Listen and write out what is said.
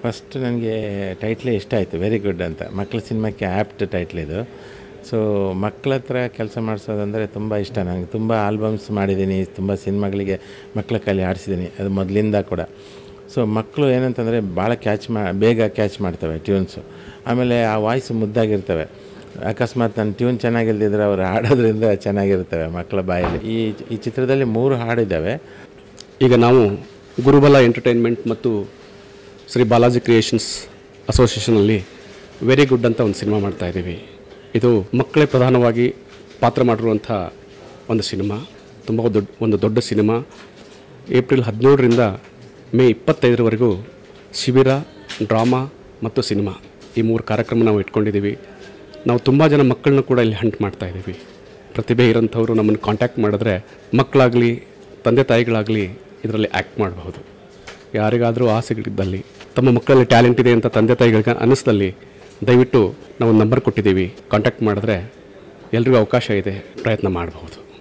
first ನನಗೆ ಟೈಟ್ಲೇ ಇಷ್ಟ ಆಯಿತು ವೆರಿ ಗುಡ್ ಅಂತ ಮಕ್ಕಳ ಸಿನಿಮಾಕ್ಕೆ ಆ್ಯಪ್ಟ್ ಟೈಟ್ಲ್ ಇದು ಸೊ ಮಕ್ಕಳ ಹತ್ರ ಕೆಲಸ ಮಾಡಿಸೋದಂದರೆ ತುಂಬ ಇಷ್ಟ ನನಗೆ ತುಂಬ ಆಲ್ಬಮ್ಸ್ ಮಾಡಿದ್ದೀನಿ ತುಂಬ ಸಿನಿಮಾಗಳಿಗೆ ಮಕ್ಕಳ ಕೈಲಿ ಆಡಿಸಿದ್ದೀನಿ ಅದು ಮೊದಲಿಂದ ಕೂಡ ಸೊ ಮಕ್ಕಳು ಏನಂತಂದರೆ ಭಾಳ ಕ್ಯಾಚ್ ಮಾ ಬೇಗ ಕ್ಯಾಚ್ ಮಾಡ್ತವೆ ಟ್ಯೂನ್ಸು ಆಮೇಲೆ ಆ ವಾಯ್ಸ್ ಮುದ್ದಾಗಿರ್ತವೆ ಅಕಸ್ಮಾತ್ ನನ್ನ ಟ್ಯೂನ್ ಚೆನ್ನಾಗಿಲ್ದಿದ್ರೆ ಅವ್ರು ಹಾಡೋದ್ರಿಂದ ಚೆನ್ನಾಗಿರ್ತವೆ ಮಕ್ಕಳ ಬಾಯಲ್ಲಿ ಈ ಈ ಚಿತ್ರದಲ್ಲಿ ಮೂರು ಹಾಡಿದ್ದಾವೆ ಈಗ ನಾವು ಗುರುಬಲ ಎಂಟರ್ಟೈನ್ಮೆಂಟ್ ಮತ್ತು ಶ್ರೀ ಬಾಲಾಜಿ ಕ್ರಿಯೇಷನ್ಸ್ ಅಸೋಸಿಯೇಷನಲ್ಲಿ ವೆರಿ ಗುಡ್ ಅಂತ ಒಂದು ಸಿನಿಮಾ ಮಾಡ್ತಾ ಇದ್ದೀವಿ ಇದು ಮಕ್ಕಳೇ ಪ್ರಧಾನವಾಗಿ ಪಾತ್ರ ಮಾಡಿರುವಂಥ ಒಂದು ಸಿನಿಮಾ ತುಂಬ ದೊಡ್ಡ ಒಂದು ದೊಡ್ಡ ಸಿನಿಮಾ ಏಪ್ರಿಲ್ ಹದಿನೇಳರಿಂದ ಮೇ ಇಪ್ಪತ್ತೈದರವರೆಗೂ ಶಿಬಿರ ಡ್ರಾಮಾ ಮತ್ತು ಸಿನಿಮಾ ಈ ಮೂರು ಕಾರ್ಯಕ್ರಮ ನಾವು ಇಟ್ಕೊಂಡಿದ್ದೀವಿ ನಾವು ತುಂಬ ಜನ ಮಕ್ಕಳನ್ನ ಕೂಡ ಇಲ್ಲಿ ಹಂಟ್ ಮಾಡ್ತಾ ಇದ್ದೀವಿ ಪ್ರತಿಭೆ ಇರೋಂಥವ್ರು ನಮ್ಮನ್ನು ಕಾಂಟ್ಯಾಕ್ಟ್ ಮಾಡಿದ್ರೆ ಮಕ್ಕಳಾಗಲಿ ತಂದೆ ತಾಯಿಗಳಾಗಲಿ ಇದರಲ್ಲಿ ಆ್ಯಕ್ಟ್ ಮಾಡಬಹುದು ಯಾರಿಗಾದರೂ ಆಸೆಗಳಿದ್ದಲ್ಲಿ ತಮ್ಮ ಮಕ್ಕಳಲ್ಲಿ ಟ್ಯಾಲೆಂಟ್ ಇದೆ ಅಂತ ತಂದೆ ತಾಯಿಗಳಿಗೆ ಅನ್ನಿಸ್ದಲ್ಲಿ ದಯವಿಟ್ಟು ನಾವು ನಂಬರ್ ಕೊಟ್ಟಿದ್ದೀವಿ ಕಾಂಟ್ಯಾಕ್ಟ್ ಮಾಡಿದ್ರೆ ಎಲ್ರಿಗೂ ಅವಕಾಶ ಇದೆ ಪ್ರಯತ್ನ ಮಾಡಬಹುದು